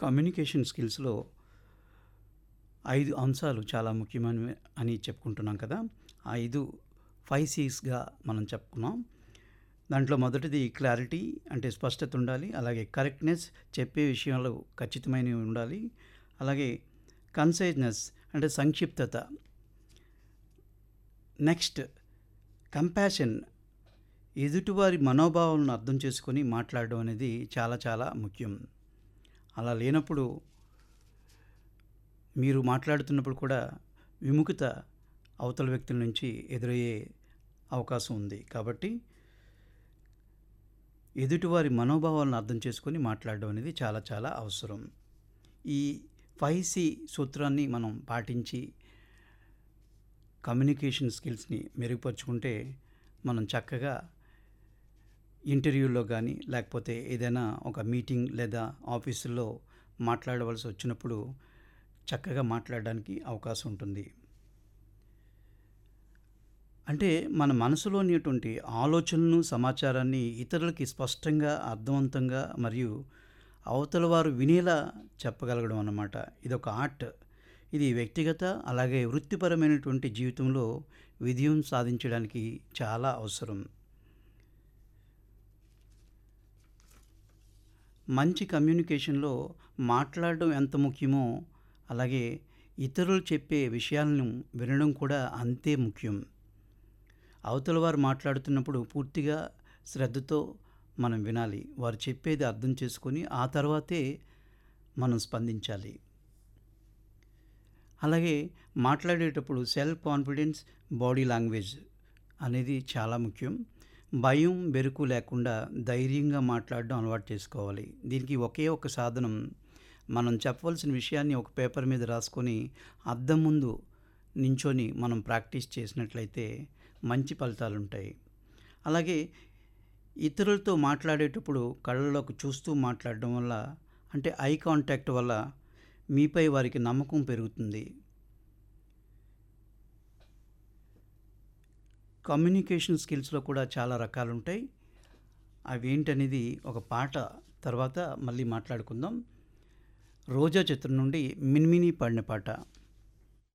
Communication స్కిల్స్‌లో 5 అంశాలు చాలా ముఖ్యమైనవి అని చెప్పుకుంటున్నాం కదా! ఆ 5 5 సీస్‌గా మనం చెప్పుకున్నాం. దాంట్లో మొదటిది క్లారిటీ అంటే స్పష్టత ఉండాలి. అలాగే కరెక్ట్‌నెస్ చెప్పే విషయాలు ఖచ్చితమైనవి ఉండాలి. అలాగే కన్సైజ్‌నెస్ అంటే సంక్షిప్తత. నెక్స్ట్ కంపాషన్ ఎదుటివారి మనోభావాలను అర్థం చేసుకొని మాట్లాడడం అనేది చాలా చాలా ముఖ్యం. అలా లేనప్పుడు మీరు మాట్లాడుతున్నప్పుడు కూడా విముఖత అవతల వ్యక్తుల నుంచి ఎదురయ్యే అవకాశం ఉంది. కాబట్టి ఎదుటివారి మనోభావాలను అర్థం చేసుకొని మాట్లాడడం అనేది చాలా చాలా అవసరం. ఈ 5 సి సూత్రాన్ని మనం పాటించి కమ్యూనికేషన్ స్కిల్స్‌ని మెరుగుపరుచుకుంటే మనం చక్కగా ఇంటర్వ్యూలో గానీ, లేకపోతే ఏదైనా ఒక మీటింగ్ లేదా ఆఫీసుల్లో మాట్లాడవలసి వచ్చినప్పుడు చక్కగా మాట్లాడడానికి అవకాశం ఉంటుంది. అంటే మన మనసులోనేటువంటి ఆలోచనలను, సమాచారాన్ని ఇతరులకి స్పష్టంగా, అర్థవంతంగా మరియు అవతల వారు వినేలా చెప్పగలగడం అన్నమాట. ఇదొక ఆర్ట్. ఇది వ్యక్తిగత అలాగే వృత్తిపరమైనటువంటి జీవితంలో విజయం సాధించడానికి చాలా అవసరం. మంచి కమ్యూనికేషన్‌లో మాట్లాడడం ఎంత ముఖ్యమో, అలాగే ఇతరులు చెప్పే విషయాలను వినడం కూడా అంతే ముఖ్యం. అవతల వారు మాట్లాడుతున్నప్పుడు పూర్తిగా శ్రద్ధతో మనం వినాలి. వారు చెప్పేది అర్థం చేసుకొని ఆ తర్వాతే మనం స్పందించాలి. అలాగే మాట్లాడేటప్పుడు సెల్ఫ్ కాన్ఫిడెన్స్, బాడీ లాంగ్వేజ్ అనేది చాలా ముఖ్యం. భయం, బెరుకు లేకుండా ధైర్యంగా మాట్లాడడం అలవాటు చేసుకోవాలి. దీనికి ఒకే ఒక సాధనం మనం చెప్పవలసిన విషయాన్ని ఒక పేపర్ మీద రాసుకొని అద్దం ముందు నించొని మనం ప్రాక్టీస్ చేసినట్లయితే మంచి ఫలితాలుంటాయి. అలాగే ఇతరులతో మాట్లాడేటప్పుడు కళ్ళలోకి చూస్తూ మాట్లాడడం వల్ల అంటే ఐ కాంటాక్ట్ వల్ల మీపై వారికి నమ్మకం పెరుగుతుంది. కమ్యూనికేషన్ స్కిల్స్‌లో కూడా చాలా రకాలుంటాయి. అవేంటనేది ఒక పాట తర్వాత మళ్ళీ మాట్లాడుకుందాం. 'రోజా' చిత్రం నుండి 'మిన్మిని' పాడిన పాట.